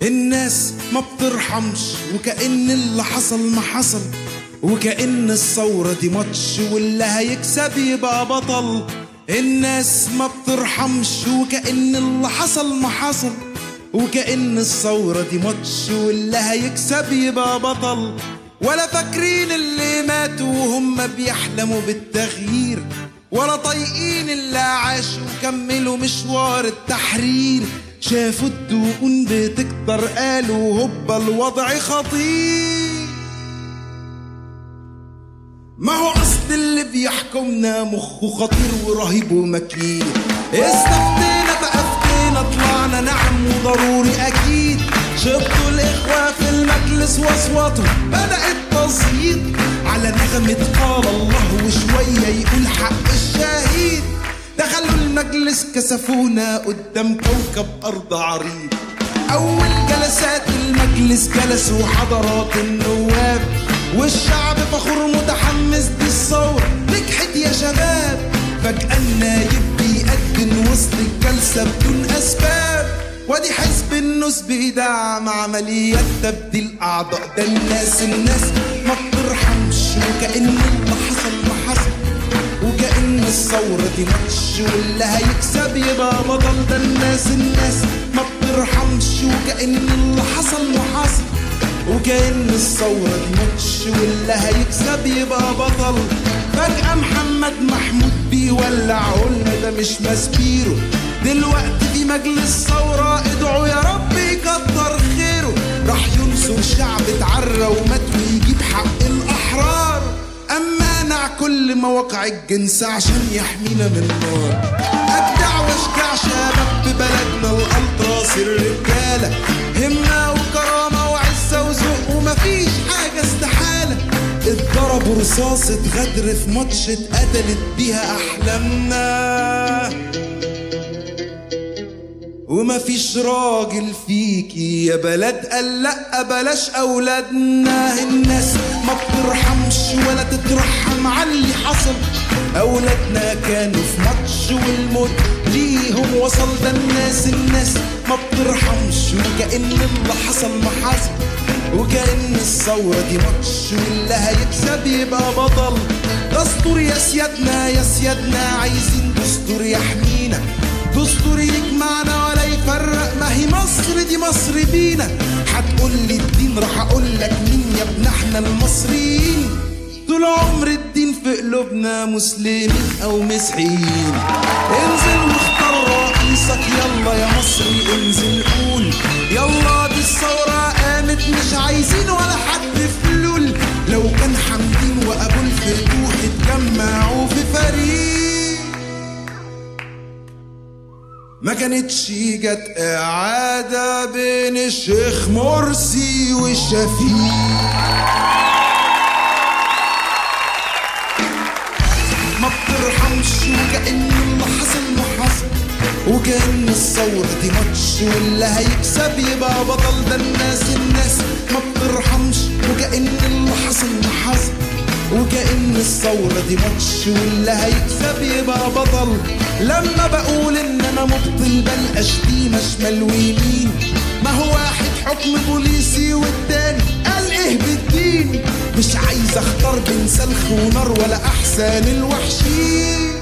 الناس ما بترحمش وكأن اللي حصل ما حصل وكأن الثورة دي ماتش واللي هيكسب يبقى بطل الناس ما بترحمش وكأن اللي حصل ما حصل وكأن الثورة دي ماتش واللي هيكسب يبقى بطل ولا فاكرين اللي ماتوا وهم بيحلموا بالتغيير ولا طايقين اللي عاشوا وكملوا مشوار التحرير شافوا الدقون بتكتر قالوا هوبا الوضع خطير ما هو اصل اللي بيحكمنا مخه خطير ورهيب ومكين استفتينا فافتينا طلعنا نعم وضروري اكيد شفتوا الاخوة في المجلس واصواتهم بدأ التصويت على نغمة قال الله وشوية يقول حق الشهيد دخلوا المجلس كسفونا قدام كوكب أرض عريض أول جلسات المجلس جلسوا حضرات النواب والشعب فخور متحمس دي الثورة نجحت يا شباب فجأة النايب بيقدم وسط الجلسة بدون أسباب وادي حزب النص بيدعم عمليات تبديل أعضاء ده الناس الناس ما بترحمش وكأن اللي حصل ما حصل وكأن الثورة دي ماتش واللي هيكسب يبقى بطل ده الناس الناس ما بترحمش وكأن اللي حصل ما حصل وكأن الثورة دي ماتش واللي هيكسب يبقى بطل فجأة محمد محمود بيولع قلنا ده مش مسبيره دلوقتي في مجلس ثورة ادعوا يا رب يكتر خيره راح ينصر شعب اتعرى ومات ويجيب حق الأحرار أما منع كل مواقع الجنس عشان يحمينا من النار أجدع واشجع شباب ببلدنا الألطراس الرجالة همة وكرامة وعزة وذوق ومفيش حاجة استحالة اتضربوا رصاصة غدر في ماتش اتقتلت بيها أحلامنا ومفيش راجل فيكي يا بلد قال لا بلاش اولادنا الناس ما بترحمش ولا تترحم على اللي حصل اولادنا كانوا في ماتش والموت ليهم وصل ده الناس الناس ما بترحمش وكأن اللي حصل ما حصل وكأن الثورة دي ماتش واللي هيكسب يبقى بطل دستور يا سيادنا يا سيادنا عايزين دستور يحمينا دستور يجمعنا ولا يفرق ما هي مصر دي مصر بينا هتقول لي الدين راح اقول لك مين يا ابن احنا المصريين طول عمر الدين في قلوبنا مسلمين او مسيحيين انزل واختار رئيسك يلا يا مصري انزل قول يلا دي الثورة قامت مش عايزين ولا حد فلول لو كان حمدين وابو الفتوح اتجمعوا في فريق ما كانتش جت إعادة بين الشيخ مرسي والشفيق ما بترحمش وكأن اللي حصل ما حصل وكأن الثورة دي ماتش واللي هيكسب يبقى بطل ده الناس الناس ما بترحمش وكأن اللي حصل ما حصل وكأن الثورة دي ماتش واللي هيكسب يبقى بطل لما بقول ان انا مبطل بل اشتيمة شمال ويمين ما هو واحد حكم بوليسي والتاني قال ايه بالدين مش عايز اختار بين سلخ ونار ولا احسن الوحشين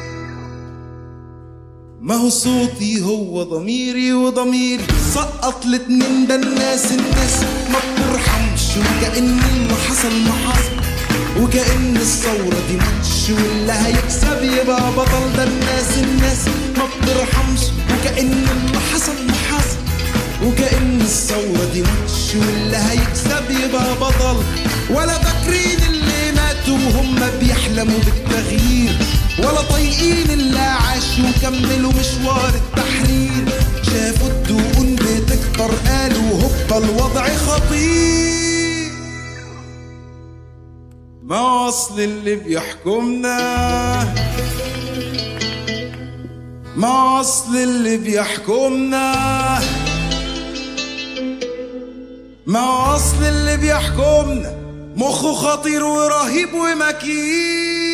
ما هو صوتي هو ضميري وضميري سقط الاتنين ده الناس الناس ما بترحمش وكأن اللي حصل ما حصل وكأن الثورة دي ماتش واللي هيكسب يبقى بطل ده الناس الناس ما بترحمش وكأن اللي حصل ما حصل وكأن الثورة دي ماتش واللي هيكسب يبقى بطل ولا فاكرين اللي ماتوا وهم بيحلموا بالتغيير ولا طايقين اللي عاشوا وكملوا مشوار التحرير شافوا الدقون بتكتر قالوا هوبا الوضع خطير ما اصل اللي بيحكمنا ما اصل اللي بيحكمنا ما اصل اللي بيحكمنا مخه خطير ورهيب ومكين